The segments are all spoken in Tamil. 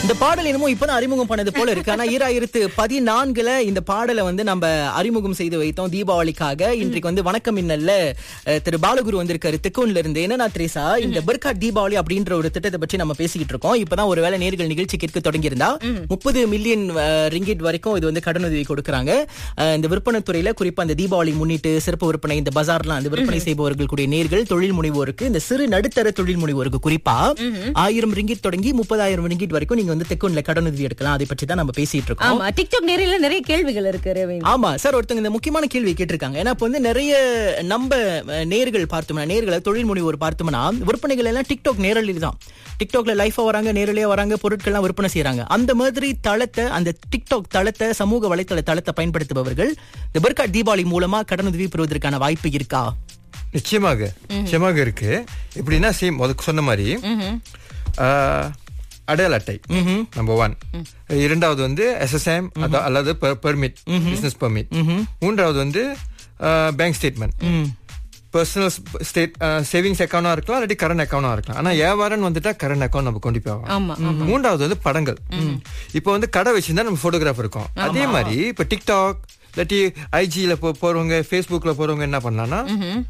இந்த பாடல் என்னமோ இப்பதான் அறிமுகம் பண்ணது போல இருக்கு ஆனா ஈராயிரத்து பதினான்குல இந்த பாடலை வந்து நம்ம அறிமுகம் செய்து வைத்தோம் தீபாவளிக்காக இன்றைக்கு வந்து வணக்கம் மின்னல்ல அஹ், திரு பாலகுரு வந்திருக்காரு தெக்கோன்ல இருந்து என்னன்னா திரேசா இந்த பர்கா தீபாவளி அப்படின்ற ஒரு திட்டத்தை பற்றி நம்ம பேசிக்கிட்டு இருக்கோம் இப்பதான் ஒருவேளை நேர்கள் நிகழ்ச்சி கேட்க தொடங்கியிருந்தா முப்பது மில்லியன் ரிங்கிட் வரைக்கும் இது வந்து கடனுதவி கொடுக்கறாங்க அஹ், இந்த விற்பனை துறையில குறிப்பா இந்த தீபாவளி முன்னிட்டு சிறப்பு விற்பனை இந்த பஜார்லாம் அந்த விற்பனை செய்பவர்கள் கூடிய நேர்கள் தொழில் முனைவோருக்கு இந்த சிறு நடுத்தர தொழில் முனைவோருக்கு குறிப்பா ஆயிரம் ரிங்கிட் தொடங்கி முப்பதாயிரம் ரிங்கிட் வரைக்கும் நீங்க வந்து தெக்கோன்ல கடனுதவி எடுக்கலாம் அதை பற்றி தான் நம்ம பேசிட்டு இருக்கோம் ஆமா டிக்டாக் நேரில நிறைய கேள்விகள் இருக்கு ரவீன் ஆமா சார் ஒருத்தங்க இந்த முக்கியமான கேள்வி கேட்டிருக்காங்க ஏன்னா இப்ப வந்து நிறைய நம்ம அஹ், நேர்கள் பார்த்தோம்னா நேர்களை தொழில் முனைவோர் பார்த்தோம்னா விற்பனைகள் எல்லாம் டிக்டாக் நேரலில் தான் டிக்டாக்ல லைஃபா வராங்க நேரலையா வராங்க பொருட்கள்லாம் விற்பனை செய்யறாங்க அந்த மாதிரி தளத்தை அந்த டிக்டாக் தளத்தை சமூக வலைத்தள தளத்தை பயன்படுத்துபவர்கள் இந்த பர்கா தீபாவளி மூலமா கடனுதவி பெறுவதற்கான வாய்ப்பு இருக்கா நிச்சயமாக நிச்சயமாக இருக்கு எப்படின்னா சேம் முதல்ல சொன்ன மாதிரி ஆஹ், அடையாள அட்டை நம்பர் ஒன் இரண்டாவது வந்து எஸ்எஸ்எம் அல்லது பெர்மிட் பிசினஸ் பெர்மிட் மூன்றாவது வந்து bank statement personal state savings அக்கௌண்டா இருக்கலாம் இல்லாட்டி கரண்ட் அக்கௌண்டா இருக்கலாம் ஆனா வியாபாரம் வந்துட்டா கரண்ட் அக்கௌண்ட் நம்ம கொண்டு போய் ஆமா, மூன்றாவது வந்து படங்கள் இப்போ வந்து கடை வச்சிருந்தா நம்ம போட்டோகிராஃப் இருக்கும் அதே மாதிரி இப்போ டிக்டாக் இல்லாட்டி ஐஜில போறவங்க ஃபேஸ்புக்ல போறவங்க என்ன பண்ணலாம்னா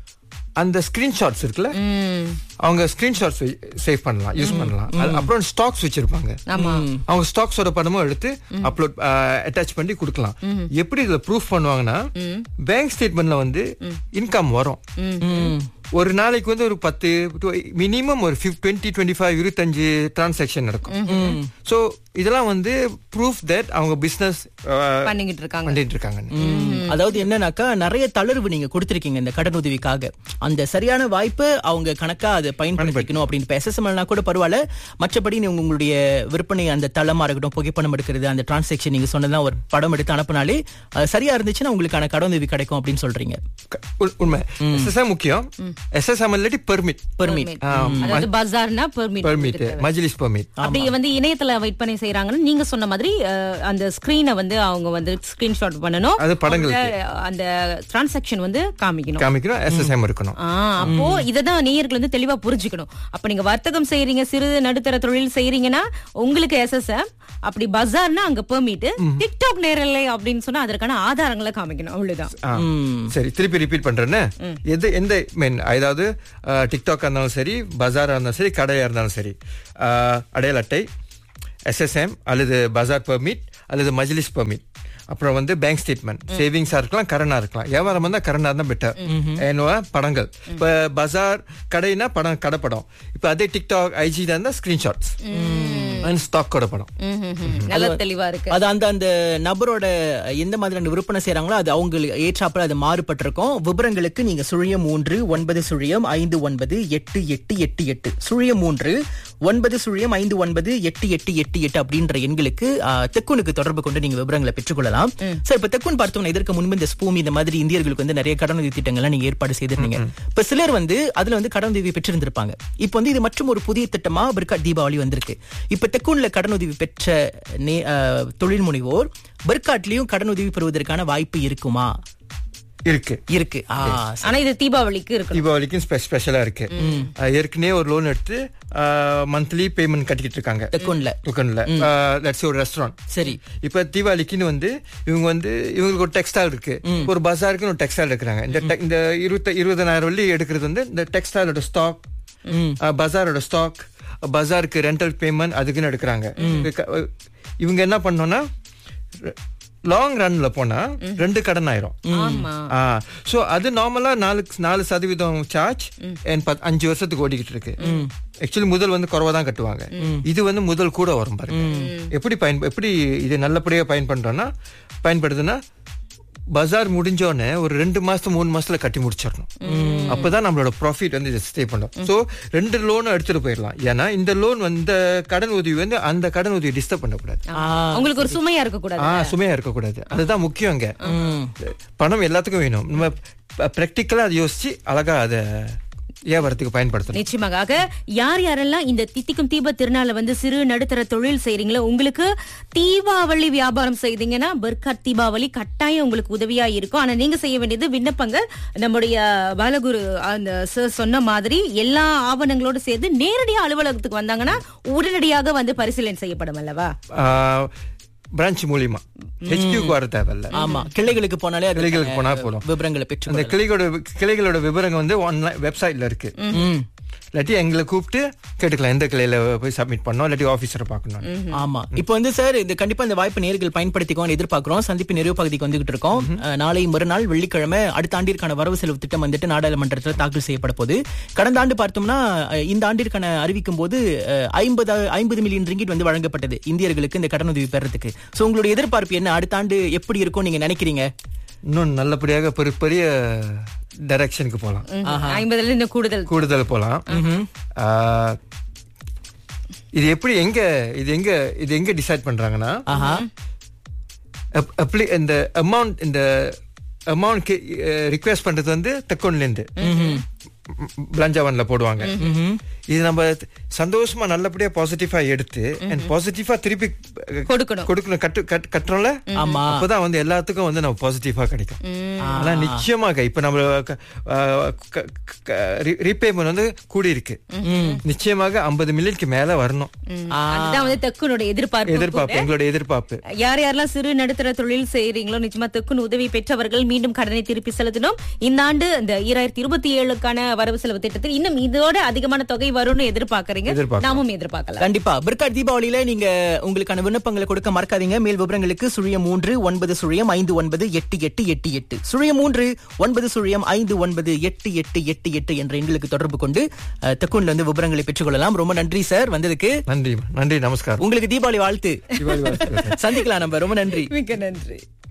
அந்த ஸ்கிரீன்ஷாட்ஸ் இருக்குல்ல அவங்க ஸ்கிரீன்ஷாட்ஸ் சேவ் பண்ணலாம் யூஸ் பண்ணலாம் அது அப்புறம் ஸ்டாக்ஸ் வச்சிருப்பாங்க ஆமா அவங்க ஸ்டாக்ஸோட படமும் எடுத்து அப்லோட் அட்டாச் பண்ணி கொடுக்கலாம் எப்படி இதுல ப்ரூஃப் பண்ணுவாங்கன்னா பேங்க் ஸ்டேட்மெண்ட்ல வந்து இன்கம் வரும் ஒரு நாளைக்கு வந்து ஒரு பத்து மினிமம் ஒரு டுவெண்ட்டி டுவெண்ட்டி ஃபைவ் இருபத்தஞ்சு டிரான்சாக்ஷன் நடக்கும் சோ இதெல்லாம் வந்து ப்ரூஃப் தட் அவங்க பிசினஸ் பண்ணிக்கிட்டு இருக்காங்க பண்ணிட்டு இருக்காங்க அதாவது என்னன்னாக்கா நிறைய தளர்வு நீங்க கொடுத்திருக்கீங்க இந்த கடன் உதவிக்காக அந்த சரியான வாய்ப்பு அவங்க கணக்கா அதை பயன்படுத்திக்கணும் அப்படின்னு இப்ப எஸ்எஸ்எம்எல்னா கூட பரவாயில்ல மற்றபடி நீங்க உங்களுடைய விற்பனை அந்த தளமா இருக்கட்டும் புகைப்படம் எடுக்கிறது அந்த டிரான்சாக்ஷன் நீங்க சொன்னதான் ஒரு படம் எடுத்து அனுப்புனாலே அது சரியா இருந்துச்சுன்னா உங்களுக்கான கடன் உதவி கிடைக்கும் அப்படின்னு சொல்றீங்க க- உ- உண்மை எஸ்எஸ்எம் முக்கியம் எஸ்எஸ்எம் இல்லாட்டி பெர்மிட் பெர்மிட் அதாவது பஜார்னா பெர்மிட் பெர்மிட் மஜ்லிஸ் பெர்மிட் அப்படி வந்து இணையத்துல விற்பனை செய்யறாங்கன்னு நீங்க சொன்ன மாதிரி அஹ், அந்த ஸ்கிரீனை வந்து அவங்க வந்து ஸ்கிரீன்ஷாட் பண்ணணும் அது படங்களுக்கு. அவங்க அந்த டிரான்சாக்ஷன் வந்து காமிக்கணும் காமிக்கணும் எஸ்எஸ்எம் இருக்கணும் ஆ, அப்போ இததான் நேயர்கள் வந்து தெளிவா புரிஞ்சுக்கணும் அப்ப நீங்க வர்த்தகம் செய்யறீங்க சிறு நடுத்தர தொழில் செய்யறீங்கன்னா உங்களுக்கு எஸ்எஸ்எம் அப்படி பஜார்னா அங்க பெர்மிட் டிக்டாக் நேரலை அப்படின்னு சொன்னா அதற்கான ஆதாரங்களை காமிக்கணும் அவ்வளவுதான் ஆ. சரி திருப்பி ரிப்பீட் பண்றேன்னு எது எந்த மீன் அதாவது டிக்டாக் இருந்தாலும் சரி பஜாரா இருந்தாலும் சரி கடையா இருந்தாலும் சரி ஆ, அடையாள அட்டை எஸ்எஸ்எம் அல்லது பஜார் பெர்மிட் அல்லது மஜ்லிஸ் பெர்மிட் அப்புறம் வந்து பேங்க் ஸ்டேட்மெண்ட் சேவிங்ஸா இருக்கலாம் கரண்டா இருக்கலாம் வியாபாரம் வந்தா கரண்டா இருந்தா பெட்டர் ஏன்னா படங்கள் இப்ப பஜார் கடைனா படம் கடை படம் இப்ப அதே டிக்டாக் ஐஜி தான் இருந்தா ஸ்கிரீன்ஷாட்ஸ் ஸ்டாக்கோட படம் ம், ம், ம். நல்ல தெளிவா இருக்கு அது அந்த அந்த நபரோட எந்த மாதிரியான விற்பனை செய்யறாங்களோ அது அவங்களுக்கு ஏற்றாப்புல அது மாறுபட்டிருக்கும் விவரங்களுக்கு நீங்க சுழியம் மூன்று ஒன்பது சுழியம் ஐந்து ஒன்பது எட்டு எட்டு எட்டு எட்டு சுழியம் மூன்று ஒன்பது சுழியம் ஐந்து ஒன்பது எட்டு எட்டு எட்டு எட்டு அப்படின்ற எண்களுக்கு ஆ, தெக்குனுக்கு தொடர்பு கொண்டு நீங்க விவரங்களை பெற்றுக்கொள்ளலாம் சார் இப்ப தெக்குன் பார்த்தோம்னா இதற்கு முன்பு இந்த ஸ்பூமி இந்த மாதிரி இந்தியர்களுக்கு வந்து நிறைய கடனுதவி திட்டங்கள்லாம் நீங்க ஏற்பாடு செய்திருந்தீங்க இப்ப சிலர் வந்து அதுல வந்து கடனுதவி பெற்றிருந்திருப்பாங்க இப்ப வந்து இது மற்றும் ஒரு புதிய திட்டமா பர்கா தீபாவளி வந்திருக்கு இப்ப தெக்குன்ல கடனுதவி பெற்ற நே- ஆ, தொழில் முனைவோர் பர்காட்லயும் கடனுதவி பெறுவதற்கான வாய்ப்பு இருக்குமா இருக்கு இருக்கு ஆ, ஆனா இது தீபாவளிக்கு இருக்கணும் தீபாவளிக்கும் ஸ்பெ- ஸ்பெஷலா இருக்கு அஹ் ஏற்கனவே ஒரு லோன் எடுத்து மந்த்லி பேமெண்ட் கட்டிக்கிட்டு இருக்காங்க தெக்குன்ல டுக்கன்ல லட்ஸ் ஒரு ரெஸ்டாரண்ட் சரி இப்ப தீபாவளிக்குன்னு வந்து இவங்க வந்து இவங்களுக்கு ஒரு டெக்ஸ்டைல் இருக்கு ஒரு பஜாருக்குன்னு ஒரு டெக்ஸ்டைல் எடுக்கிறாங்க இந்த te- இந்த இருபத்தி இருபதனாயிரம் வெள்ளி எடுக்கிறது வந்து இந்த டெக்ஸ்டைலோட ஸ்டாக் பஜாரோட ஸ்டாக் பஜாருக்கு ரெண்டல் பேமெண்ட் அதுக்குன்னு எடுக்கிறாங்க இதுக்கு, அஹ், இவங்க என்ன பண்ணோம்னா லாங் ரன்ல போனா ரெண்டு கடன் ஆயிரும் ஆமா சோ அது நார்மலா நாலு நாலு சதவீதம் சார்ஜ் அஞ்சு வருஷத்துக்கு ஓடிக்கிட்டு இருக்கு ஆக்சுவலி முதல் வந்து குறைவா தான் கட்டுவாங்க இது வந்து முதல் கூட வரும் பாருங்க எப்படி பயன் எப்படி இது நல்லபடியா பயன்படுறோம்னா பயன்படுதுன்னா பஜார் முடிஞ்சோடனே ஒரு ரெண்டு மாசம் மூணு மாசத்துல கட்டி முடிச்சிடணும் அப்பதான் நம்மளோட ப்ராஃபிட் வந்து ஸ்டே பண்ணும் சோ ரெண்டு லோனும் எடுத்துட்டு போயிடலாம் ஏன்னா இந்த லோன் இந்த கடன் உதவி வந்து அந்த கடன் உதவி டிஸ்டர்ப் பண்ணக்கூடாது ஆ, உங்களுக்கு ஒரு சுமையா இருக்க கூடாது ஆ சுமையா இருக்கக்கூடாது அதுதான் முக்கியம் அங்க பணம் எல்லாத்துக்கும் வேணும் நம்ம ப்ராக்டிக்கலா அதை யோசிச்சு அழகா அதை வியாபாரத்துக்கு பயன்படுத்தணும் நிச்சயமாக ஆக யார் யாரெல்லாம் இந்த தித்திக்கும் தீப திருநாளை வந்து சிறு நடுத்தர தொழில் செய்றீங்களோ உங்களுக்கு தீபாவளி வியாபாரம் செய்தீங்கன்னா பர்கத் தீபாவளி கட்டாயம் உங்களுக்கு உதவியா இருக்கும் ஆனா நீங்க செய்ய வேண்டியது விண்ணப்பங்கள் நம்முடைய பாலகுரு அந்த சார் சொன்ன மாதிரி எல்லா ஆவணங்களோடு சேர்த்து நேரடியா அலுவலகத்துக்கு வந்தாங்கன்னா உடனடியாக வந்து பரிசீலனை செய்யப்படும் அல்லவா பிரான்ச் மூலியமா ஹெச்கியூக்கு வர தேவையில்ல ஆமா கிளைகளுக்கு போனாலே அதுக்கான கிளைகளுக்கு போனா போதும். விவரங்களை பெற்று அந்த கிளைகளோட கிளைகளோட விவரங்கள் வந்து ஆன்லைன் வெப்சைட்ல இருக்கு ம். இல்லாட்டி எங்களை கூப்பிட்டு கேட்டுக்கலாம் எந்த கிளையில போய் சப்மிட் பண்ணோம் இல்லாட்டி ஆபீசரை பார்க்கணும் ஆமா இப்போ வந்து சார் இது கண்டிப்பா இந்த வாய்ப்பு நேர்கள் பயன்படுத்திக்கோன்னு எதிர்பார்க்கிறோம் சந்திப்பு நிறைவு பகுதிக்கு வந்துகிட்டு இருக்கோம் அஹ், நாளை மறுநாள் வெள்ளிக்கிழமை அடுத்த ஆண்டிற்கான வரவு செலவு திட்டம் வந்துட்டு நாடாளுமன்றத்தில் தாக்கல் செய்யப்பட போகுது கடந்த ஆண்டு பார்த்தோம்னா அஹ், இந்த ஆண்டிற்கான அறிவிக்கும் போது ஐம்பது ஐம்பது மில்லியன் ரிங்கிட் வந்து வழங்கப்பட்டது இந்தியர்களுக்கு இந்த கடனுதவி பெறதுக்கு சோ உங்களுடைய எதிர்பார்ப்பு என்ன அடுத்த ஆண்டு எப்படி இருக்கும் நீங்க நினைக்கிறீங்க இன்னும் நல்லபடியாக பெரிய பெரிய டைரக்ஷனுக்கு போகலாம் ஐம்பதுல இருந்து கூடுதல் கூடுதல் போகலாம் ஆஹ், இது எப்படி எங்க இது எங்க இது எங்க டிசைட் பண்றாங்கன்னா ஆஹா அப்- அப்படி இந்த அமௌண்ட் இந்த அமௌண்ட் ரிக்வெஸ்ட் பண்றது வந்து தெக்கோன்ல இருந்து பிளஞ்சாவன்ல போடுவாங்க இது நம்ம சந்தோஷமா நல்லபடியா பாசிட்டிவா எடுத்து அண்ட் பாசிட்டிவா திருப்பி அஹ், கொடுக்கணும் கொடுக்கணும் கட்டு கட்- கட்டுறோம்ல ஆமா. அப்பதான் வந்து எல்லாத்துக்கும் வந்து நம்ம பாசிட்டிவா கிடைக்கும் ஆனா நிச்சயமாக இப்ப நம்ம ரீபேமெண்ட் வந்து கூடி இருக்கு நிச்சயமாக ஐம்பது மில்லியனுக்கு மேல வரணும் அதுதான் வந்து தெக்குனுடைய எதிர்பார்ப்பு எதிர்பார்ப்பு எங்களோட எதிர்பார்ப்பு யார் யாரெல்லாம் சிறு நடுத்தர தொழில் செய்றீங்களோ நிச்சயமா தெக்குன் உதவி பெற்றவர்கள் மீண்டும் கடனை திருப்பி செலுத்தணும் இந்த ஆண்டு இந்த ஈராயிரத்தி இருபத்தி ஏழுக்கான வரவு செலவு திட்டத்தில் இன்னும் இதோட அதிகமான தொகை வரும்னு எதிர்பார்க்கறீங்க எதிர்பார்க்கிறோம். நாமும் எதிர்பார்க்கலாம் கண்டிப்பா பிற்காட் தீபாவளியில நீங்க உங்களுக்கான விண்ணப்பங்களை கொடுக்க மறக்காதீங்க மேல் விவரங்களுக்கு சுழியம் மூன்று ஒன்பது சுழியம் ஐந்து ஒன்பது எட்டு எட்டு எட்டு எட்டு சுழியம் மூன்று ஒன்பது சுழியம் ஐந்து ஒன்பது எட்டு எட்டு எட்டு எட்டு என்ற எண்களுக்கு தொடர்பு கொண்டு அஹ், தெக்குன்ல வந்து விவரங்களை பெற்றுக்கொள்ளலாம் ரொம்ப நன்றி சார் வந்ததுக்கு நன்றி நன்றி நமஸ்காரம் உங்களுக்கு தீபாவளி வாழ்த்து தீபாவளி வாழ்த்துக்கள். சந்திக்கலாம் நம்ம ரொம்ப நன்றி மிக்க நன்றி